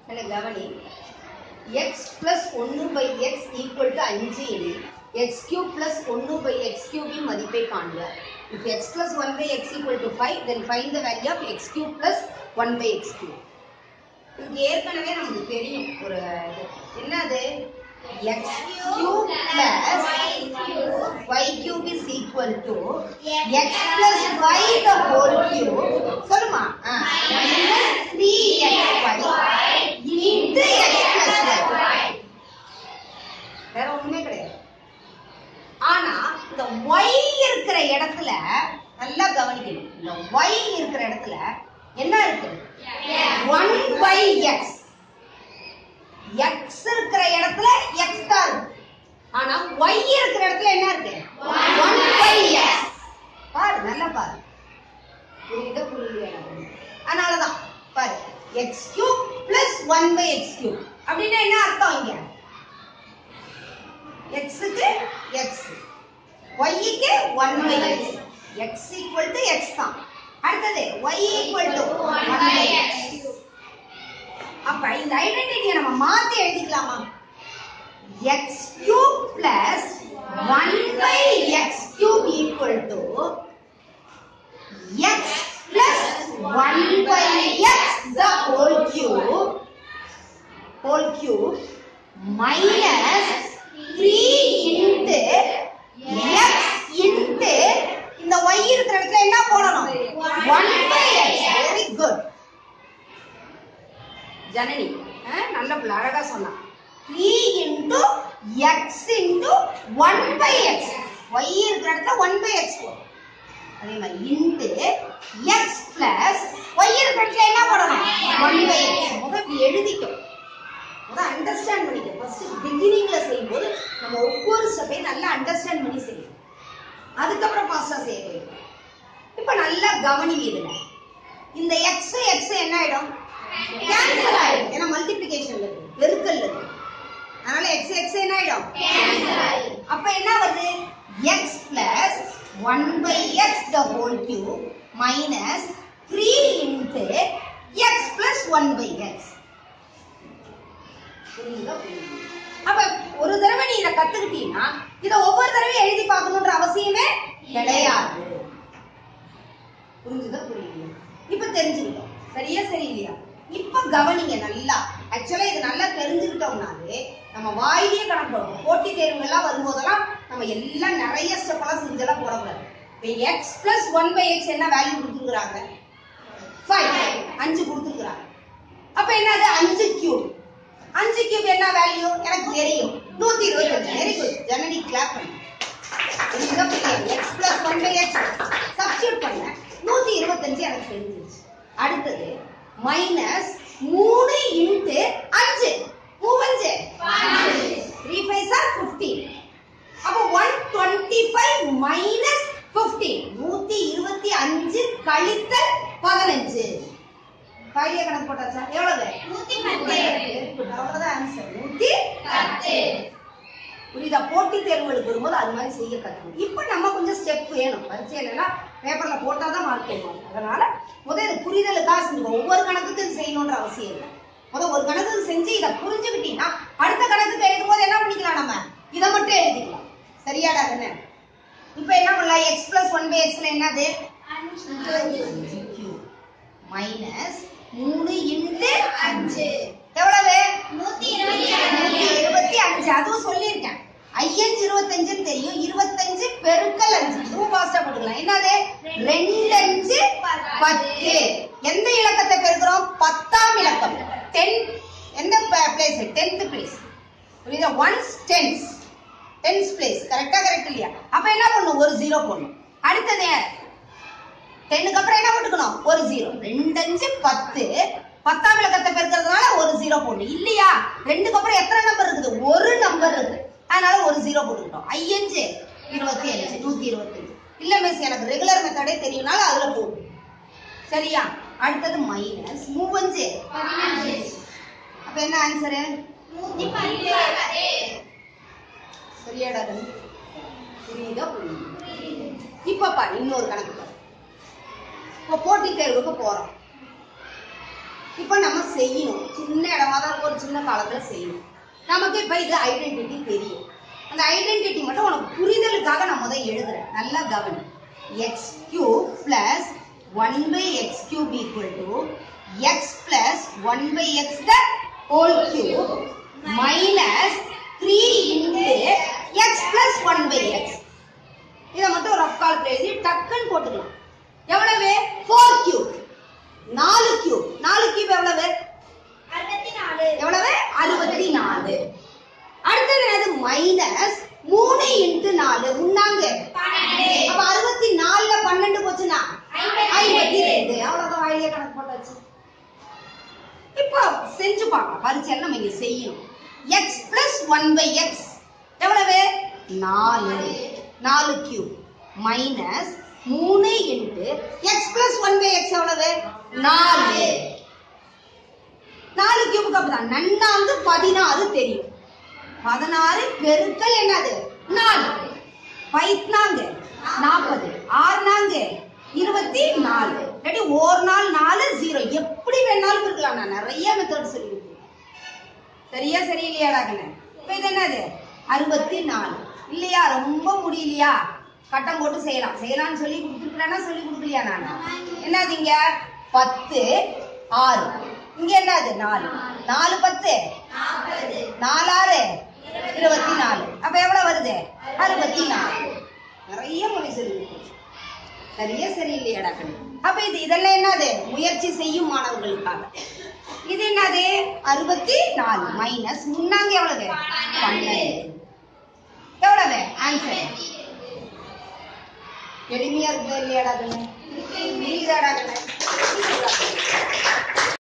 என்ன கவனி x plus ஒன்று பை எக்ஸ் ஈக்குவல் டு அஞ்சு எனில் எக்ஸ் கியூப் பிளஸ் ஒன்று பை எக்ஸ் கியூபின் மதிப்பை காண்க if x plus one by x equal to five then find the value of x cube plus one by x cube இது ஏற்கனவே நமக்கு தெரியும் ஒரு இது என்னது x cube plus y cube is equal to x plus y the whole cube சொல்லுமா ஆ, minus 3xy into x plus y வேற ஒண்ணுமே கிடையாது ஆனா இந்த y இருக்கிற இடத்துல நல்லா கவனிக்கணும் இந்த y இருக்கிற இடத்துல என்ன இருக்கு 1 by x x இருக்கிற இடத்துல x தான் இருக்கு ஆனா y இருக்கிற இடத்துல என்ன இருக்கு 1 by x பாரு நல்லா பாரு புரியுதா புரியலையா அதனாலதான் பாரு x cube plus 1 by x cube அப்படின்னா என்ன அர்த்தம் இங்க x க்கு x y க்கு 1 by x x equal to x தான் அடுத்தது y equal to 1 by x அப்ப இந்த ஐடென்டிட்டியை நம்ம மாத்தி எழுதிக்கலாமா x cube plus 1 by x cube equal to x plus 1 by x the whole cube whole cube minus 3 into x into இந்த y இருக்கிற இடத்துல என்ன போடணும் 1 by x very good Janani அஹ், நல்ல பிள்ளை அழகா சொன்னா 3 into x into 1 by x y இருக்கிற இடத்துல 1 by x போடும் அதே மாதிரி into x plus y இருக்கிற இடத்துல என்ன போடணும் 1 by x முத இப்படி எழுதிக்கோ முத அண்டர்ஸ்டாண்ட் பண்ணிக்க ஃபர்ஸ்ட் பிகினிங்ல செய்யும்போது நம்ம ஒவ்வொரு ஸ்டெப்பையும் நல்லா அண்டர்ஸ்டாண்ட் பண்ணி செய்யணும் அதுக்கப்புறம் ஃபாஸ்டா செய்ய போயிடும் இப்ப நல்லா கவனி இதுல இந்த எக்ஸ் எக்ஸ் என்ன ஆயிடும் கேன்சல் ஆயிடும் ஏன்னா மல்டிப்ளிகேஷன்ல இருக்கு பெருக்கல் இருக்கு அதனால எக்ஸ் எக்ஸ் என்ன ஆயிடும் அப்ப என்ன வருது x plus one by x the whole cube minus three into x plus one by x புரியுதா புரியுது அப்ப ஒரு தடவை நீ இதை கத்துக்கிட்டீங்கன்னா இதை ஒவ்வொரு தடவையும் எழுதி பார்க்கணுன்ற அவசியமே கிடையாது புரிஞ்சுதா புரியுது இப்ப தெரிஞ்சுக்கிட்டோம் சரியா சரியில்லையா இப்ப கவனிங்க நல்லா ஆக்சுவலா இது நல்லா தெரிஞ்சுக்கிட்டோம்னாலே நம்ம வாயிலேயே கணக்கு போடணும் போட்டி தேர்வுகள் எல்லாம் வரும்போதெல்லாம் நம்ம எல்லாம் நிறைய ஸ்டெப் எல்லாம் செஞ்செல்லாம் போடக்கூடாது இப்போ x plus one by x என்ன வேல்யூ கொடுத்துருக்குறாங்க ஃபைவ் அஞ்சு கொடுத்துருக்குறாங்க அப்ப என்னது அஞ்சு கியூப் அஞ்சு கியூப் என்ன வேல்யூ எனக்கு தெரியும் நூத்தி இருபத்தஞ்சு வெரி குட் ஜனனி கிளாப் பண்ணு புரியுதா புரியாது x plus one by x substitute பண்ண நூத்தி இருபத்தஞ்சு எனக்கு தெரிஞ்சிருச்சு அடுத்தது மைனஸ் மூணு இன்ட்டு அஞ்சு மூவஞ்சு த்ரீ ஃபைவ் சார் ஃபிஃப்டீன் அப்போ one twenty five minus fifteen நூத்தி இருபத்தி அஞ்சு கழித்தல் பதினஞ்சு ஃபைவ் கணக்கு போட்டாச்சா எவ்வளவு நூத்தி பத்து. Very good. அவ்வளவுதான் ஆன்சர் நூத்தி புரியுதா போட்டி தேர்வுகளுக்கு வரும்போது அது மாதிரி செய்ய கற்றுக்கணும் இப்போ நம்ம கொஞ்சம் ஸ்டெப் வேணும் பரீட்சையிலலாம் பேப்பர்ல போட்டால் தான் மார்க் போடுவாங்க அதனால முதல் இது புரிதலுக்காக செஞ்சுக்கோ ஒவ்வொரு கணக்குக்கும் இது செய்யணுன்ற அவசியம் இல்லை முதல் ஒரு கணக்கு செஞ்சு இதை புரிஞ்சுக்கிட்டீங்கன்னா அடுத்த கணக்குக்கு எழுதும் போது என்ன பண்ணிக்கலாம் நம்ம இதை மட்டும் எழுதிக்கலாம் சரியாடா தானே இப்போ என்ன பண்ணலாம் எக்ஸ் பிளஸ் ஒன் பை எக்ஸ்ல என்னது மைனஸ் மூணு இன்ட்டு அஞ்சு. எவ்வளவு நூத்தி இருபத்தி அஞ்சு. நூத்தி இருபத்தி அஞ்சு அதுவும் சொல்லியிருக்கேன் ஐயஞ்சு இருபத்தஞ்சுன்னு தெரியும் இருபத்தஞ்சு பெருக்கல் அஞ்சு இதுவும் ஃபாஸ்டா போட்டுக்கலாம் என்னது ரெண்டு அஞ்சு பத்து எந்த இலக்கத்தை பெருக்கிறோம் பத்தாம் இலக்கம் டென் எந்த பிளேஸ் டென்த் பிளேஸ் புரியுதா ஒன்ஸ் டென்ஸ் டென்ஸ் பிளேஸ் கரெக்டா கரெக்ட் இல்லையா அப்ப என்ன பண்ணும் ஒரு ஜீரோ போடணும் அடுத்தது டென்னுக்கு அப்புறம் என்ன போட்டுக்கணும் ஒரு ஜீரோ ரெண்டு அஞ்சு பத்து பத்தாம் இலக்கத்தை பெருக்கிறதுனால ஒரு ஜீரோ போடணும் இல்லையா ரெண்டுக்கு அப்புறம் எத்தனை நம்பர் இருக்குது ஒரு நம்பர் இருக்கு அதனால ஒரு ஜீரோ போட்டுக்கிட்டோம் ஐயஞ்சு இருபத்தி அஞ்சு நூத்தி இருபத்தஞ்சு இல்ல மிஸ் எனக்கு ரெகுலர் மெத்தடே தெரியும்னால அதுல போடும் சரியா அடுத்தது மைனஸ் மூவஞ்சு பதினஞ்சு. அப்ப என்ன ஆன்சரு நூத்தி பத்து. சரியாடா தம்பி? புரியுதா புரியுது இப்ப பாரு இன்னொரு கணக்கு பாரு இப்போ போட்டித் தேர்வுக்கு போறோம் இப்போ நம்ம செய்யணும் சின்ன இடமா தான் இருக்கும், ஒரு சின்ன காலத்துல செய்யணும் நமக்கு இப்போ இது ஐடென்டிட்டி தெரியும் அந்த ஐடென்டிட்டி மட்டும் உனக்கு புரிதலுக்காக நான் முதல் எழுதுறேன் நல்லா கவனி x cube plus one by x cube equal to x plus one by x the whole cube minus three into x plus one by x இதை மட்டும் ரஃப் காலத்தில் எழுதி டக்குன்னு போட்டுக்கலாம் எவ்வளவு ஃபோர் கியூப் நாலு கியூப் நாலு கியூப் எவ்வளவு அறுபத்தி நாலு எவ்வளவு அறுபத்தி நாலு அடுத்தது என்னது மைனஸ் மூணு இன்ட்டு நாலு முன்னாங்க பன்னெண்டு அப்ப அறுபத்தி நாலுல பன்னெண்டு போச்சுன்னா ஐம்பத்தி ஐம்பத்தி ரெண்டு. ரெண்டு அவ்வளவுதான் வாயிலே கணக்கு போட்டாச்சு இப்போ செஞ்சு பார்க்கலாம் பரிச்சை நம்ம இங்க செய்யணும் x plus one by x எவ்வளவு நாலு நாலு கியூப் மைனஸ் மூணு into x plus one by x எவ்வளவு நாலு நாலு கியூபுக்கு அப்படிதான் நன்னாந்து பதினாறு தெரியும் பதினாறு பெருக்கல் என்னது நாலு பைத்னாங்க நாற்பது ஆறுனாங்க இருபத்தி நாலு இல்லாட்டி ஒரு நாள் நாலு ஜீரோ எப்படி வேணாலும் இருக்கலாம் நான் நிறைய மெத்தட் சொல்லி கொடுத்துருக்கேன் சரியா சரியில்லையாடா கண்ணு இப்ப இது என்னது அறுபத்தி நாலு இல்லையா ரொம்ப முடியலையா கட்டம் போட்டு செய்யலாம் செய்யலாம்னு சொல்லி கொடுத்துருக்கேன்னா சொல்லி கொடுக்கலையா நான் என்னது இங்க பத்து ஆறு இங்க என்னது நாலு நாலு பத்து நாற்பது நாலாறு இருபத்தி நாலு அப்ப எவ்வளவு வருது அறுபத்தி நாலு நிறைய மொழி சொல்லி கொடுத்துருக்கேன். சரியா சரியில்லையாடா கண்ணு அப்ப இது இதெல்லாம் என்னது முயற்சி செய்யும் மாணவர்களுக்காக இது என்னது அறுபத்தி நாலு மைனஸ் முன்னாங்க எவ்வளவு பன்னெண்டு எவ்வளவு ஆன்சர் எளிமையா இருக்குதா இல்லையாடா கண்ணு புரியுதாடா கண்ணு